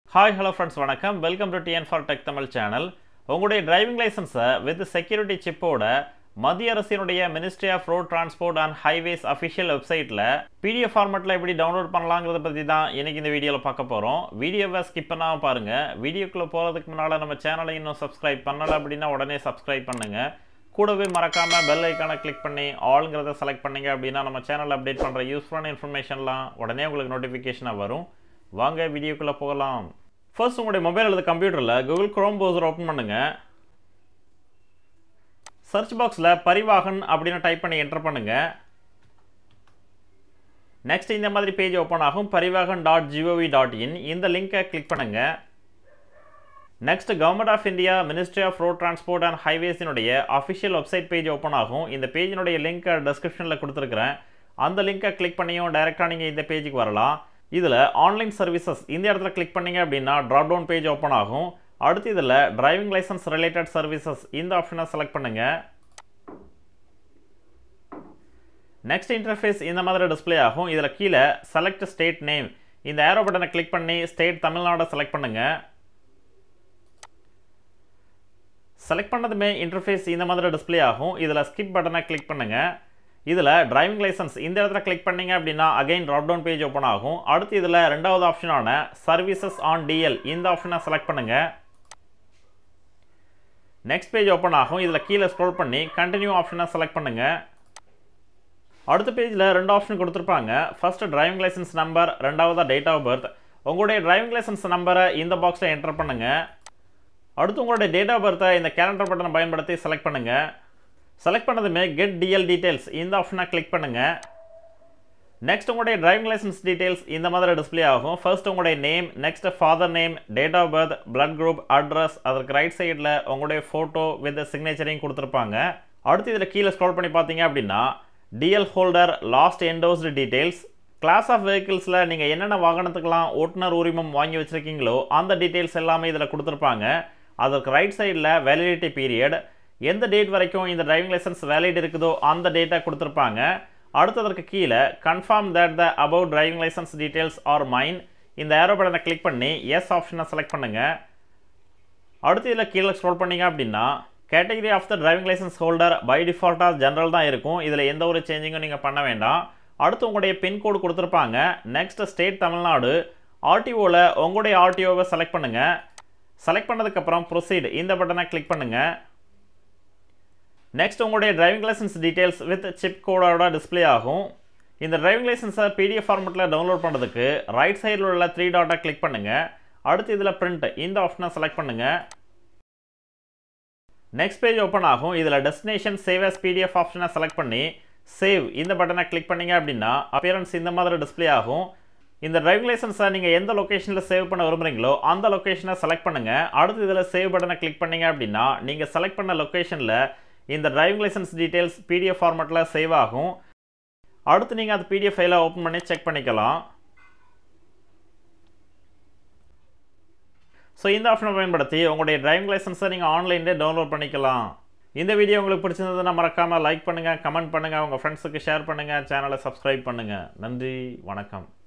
hi hello friends வணக்கம் welcome to TN for tech Tamil channel உங்களுடைய driving லைசன்ஸை with security சிப்போட மத்திய அரசினுடைய ministry of road transport and highways official வெப்சைட்டில் பிடிஎஃப் ஃபார்மெட்டில் எப்படி டவுன்லோட் பண்ணலாங்கிறத பற்றி தான் இன்றைக்கி இந்த வீடியோவில் பார்க்க போகிறோம் வீடியோவை ஸ்கிப் பண்ணாமல் பாருங்கள் வீடியோக்குள்ளே போகிறதுக்கு முன்னால் நம்ம சேனலை இன்னும் சப்ஸ்கிரைப் பண்ணலை அப்படின்னா உடனே சப்ஸ்கிரைப் பண்ணுங்கள் கூடவே மறக்காமல் பெல் ஐக்கானை கிளிக் பண்ணி ஆளுங்கிறத செலக்ட் பண்ணீங்க அப்படின்னா நம்ம சேனல் அப்டேட் பண்ணுற யூஸ்ஃபுல்லான இன்ஃபர்மேஷன்லாம் உடனே உங்களுக்கு நோட்டிஃபிகேஷனாக வரும் வாங்க வீடியோக்குள்ளே போகலாம் ஃபர்ஸ்ட் உங்களுடைய மொபைல் அல்லது கம்ப்யூட்டரில் கூகுள் குரோம் ப்ரௌசர் ஓப்பன் பண்ணுங்கள் சர்ச் பாக்ஸில் பரிவாகன் அப்படின்னு டைப் பண்ணி என்டர் பண்ணுங்கள் நெக்ஸ்ட் இந்த மாதிரி பேஜ் ஓப்பன் ஆகும் Parivahan dot gov dot in இந்த லிங்கை கிளிக் பண்ணுங்கள் next government of India ministry of road transport and ஹைவேஸினுடைய அஃபிஷியல் வெப்சைட் பேஜ் ஓப்பன் ஆகும் இந்த பேஜினுடைய லிங்க்கை டிஸ்கிரிப்ஷனில் கொடுத்துருக்குறேன் அந்த லிங்கை கிளிக் பண்ணியும் டைரெக்டாக நீங்கள் இந்த பேஜுக்கு வரலாம் இதில் ஆன்லைன் சர்வீசஸ் இந்த இடத்துல கிளிக் பண்ணீங்க அப்படின்னா ட்ராப் டவுன் பேஜ் ஓப்பன் ஆகும் அடுத்து இதில் டிரைவிங் லைசன்ஸ் ரிலேட்டட் சர்வீசஸ் இந்த ஆப்ஷனை செலக்ட் பண்ணுங்கள் நெக்ஸ்ட் இன்டர்ஃபேஸ் இந்த மாதிரி டிஸ்பிளே ஆகும் இதில் கீழே செலக்ட் ஸ்டேட் நேம் இந்த ஏரோ பட்டனை கிளிக் பண்ணி ஸ்டேட் தமிழ்நாடு செலக்ட் பண்ணுங்கள் செலக்ட் பண்ணதுமே இன்டர்ஃபேஸ் இந்த மாதிரி டிஸ்பிளே ஆகும் இதில் ஸ்கிப் பட்டனை கிளிக் பண்ணுங்கள் இதில் டிரைவிங் லைசன்ஸ் இந்த இடத்துல கிளிக் பண்ணீங்க அப்படின்னா again drop down page open ஆகும் அடுத்து இதில் ரெண்டாவது ஆப்ஷனான சர்வீசஸ் ஆன் டிஎல் இந்த ஆப்ஷனை செலக்ட் பண்ணுங்கள் நெக்ஸ்ட் பேஜ் ஓப்பன் ஆகும் இதில் கீழே ஸ்க்ரோல் பண்ணி கண்டினியூ ஆப்ஷனை செலக்ட் பண்ணுங்கள் அடுத்த பேஜில் ரெண்டு ஆப்ஷன் கொடுத்துருப்பாங்க ஃபர்ஸ்ட் டிரைவிங் லைசன்ஸ் நம்பர் ரெண்டாவதாக டேட் ஆஃப் பர்த் உங்களுடைய டிரைவிங் லைசன்ஸ் நம்பரை இந்த பாக்ஸில் என்டர் பண்ணுங்கள் அடுத்து உங்களுடைய டேட் ஆஃப் பர்த்தை இந்த கேலண்டர் பட்டனை பயன்படுத்தி செலக்ட் பண்ணுங்கள் செலக்ட் பண்ணதுமே கெட் டிஎல் டீட்டெயில்ஸ் இந்த ஆப்ஷனை கிளிக் பண்ணுங்கள் நெக்ஸ்ட் உங்களுடைய டிரைவிங் லைசன்ஸ் டீட்டெயில்ஸ் இந்த மாதிரி டிஸ்பிளே ஆகும் ஃபர்ஸ்ட் உங்களுடைய name next father name date of birth blood group address அதற்கு ரைட் சைடில் உங்களுடைய ஃபோட்டோ வித் சிக்னேச்சரையும் கொடுத்துருப்பாங்க அடுத்து இதில் கீழே ஸ்க்ரோல் பண்ணி பார்த்தீங்க அப்படின்னா DL holder last endorsed details class of வெஹிக்கிள்ஸில் நீங்கள் என்னென்ன வாகனத்துக்கெல்லாம் ஓட்டுநர் உரிமம் வாங்கி வச்சுருக்கீங்களோ அந்த டீட்டெயில்ஸ் எல்லாமே இதில் கொடுத்துருப்பாங்க அதற்கு ரைட் சைடில் வேலிடிட்டி பீரியட் எந்த டேட் வரைக்கும் இந்த டிரைவிங் லைசன்ஸ் வேலிட் இருக்குதோ அந்த டேட்டை கொடுத்துருப்பாங்க அடுத்ததற்கு கீழே confirm that the above driving licence details are mine இந்த ஏரோ பட்டனை கிளிக் பண்ணி எஸ் ஆப்ஷனை செலக்ட் பண்ணுங்கள் அடுத்து இதில் கீழே ஸ்க்ரோல் பண்ணீங்க அப்படின்னா category of the driving licence holder by டிஃபால்ட்டாக ஜென்ரல் தான் இருக்கும் இதில் எந்த ஒரு சேஞ்சிங்கும் நீங்கள் பண்ண வேண்டாம் அடுத்து உங்களுடைய பின்கோடு கொடுத்துருப்பாங்க நெக்ஸ்ட் ஸ்டேட் தமிழ்நாடு ஆர்டிஓவில் உங்களுடைய ஆர்டிஓவை செலக்ட் பண்ணுங்கள் செலக்ட் பண்ணதுக்கப்புறம் ப்ரொசீட் இந்த பட்டனை கிளிக் பண்ணுங்கள் நெக்ஸ்ட் உங்களுடைய driving licence details with chip கோடோட டிஸ்பிளே ஆகும் இந்த டிரைவிங் லைசன்ஸை பிடிஎஃப் ஃபார்மெட்டில் டவுன்லோட் பண்ணுறதுக்கு ரைட் சைடில் உள்ள த்ரீ டாட்டை கிளிக் பண்ணுங்கள் அடுத்து இதில் பிரிண்ட் இந்த ஆப்ஷனை செலக்ட் பண்ணுங்கள் நெக்ஸ்ட் பேஜ் ஓப்பன் ஆகும் இதில் டெஸ்டினேஷன் சேவ் எஸ் பிடிஎஃப் ஆப்ஷனை செலக்ட் பண்ணி சேவ் இந்த பட்டனை கிளிக் பண்ணீங்க அப்படின்னா அப்பியரன்ஸ் இந்த மாதிரி டிஸ்பிளே ஆகும் இந்த டிரைவிங் லைசன்ஸை நீங்கள் எந்த லொக்கேஷனில் சேவ் பண்ண விரும்புகிறீங்களோ அந்த லொக்கேஷனை செலக்ட் பண்ணுங்கள் அடுத்து இதில் சேவ் பட்டனை கிளிக் பண்ணீங்க அப்படின்னா நீங்கள் செலக்ட் பண்ண லொக்கேஷனில் இந்த டிரைவிங் லைசன்ஸ் டீட்டெயில்ஸ் பிடிஎஃப் ஃபார்மெட்டில் சேவ் ஆகும் அடுத்து நீங்கள் அந்த பிடிஎஃப் ஃபைலை ஓப்பன் பண்ணி செக் பண்ணிக்கலாம் ஸோ இந்த ஆப்ஷனை பயன்படுத்தி உங்களுடைய டிரைவிங் லைசன்ஸை நீங்கள் ஆன்லைன்லேயே டவுன்லோட் பண்ணிக்கலாம் இந்த வீடியோ உங்களுக்கு பிடிச்சிருந்ததுன்னா மறக்காமல் லைக் பண்ணுங்கள் கமெண்ட் பண்ணுங்கள் உங்கள் ஃப்ரெண்ட்ஸுக்கு ஷேர் பண்ணுங்கள் சேனலை சப்ஸ்கிரைப் பண்ணுங்கள் நன்றி வணக்கம்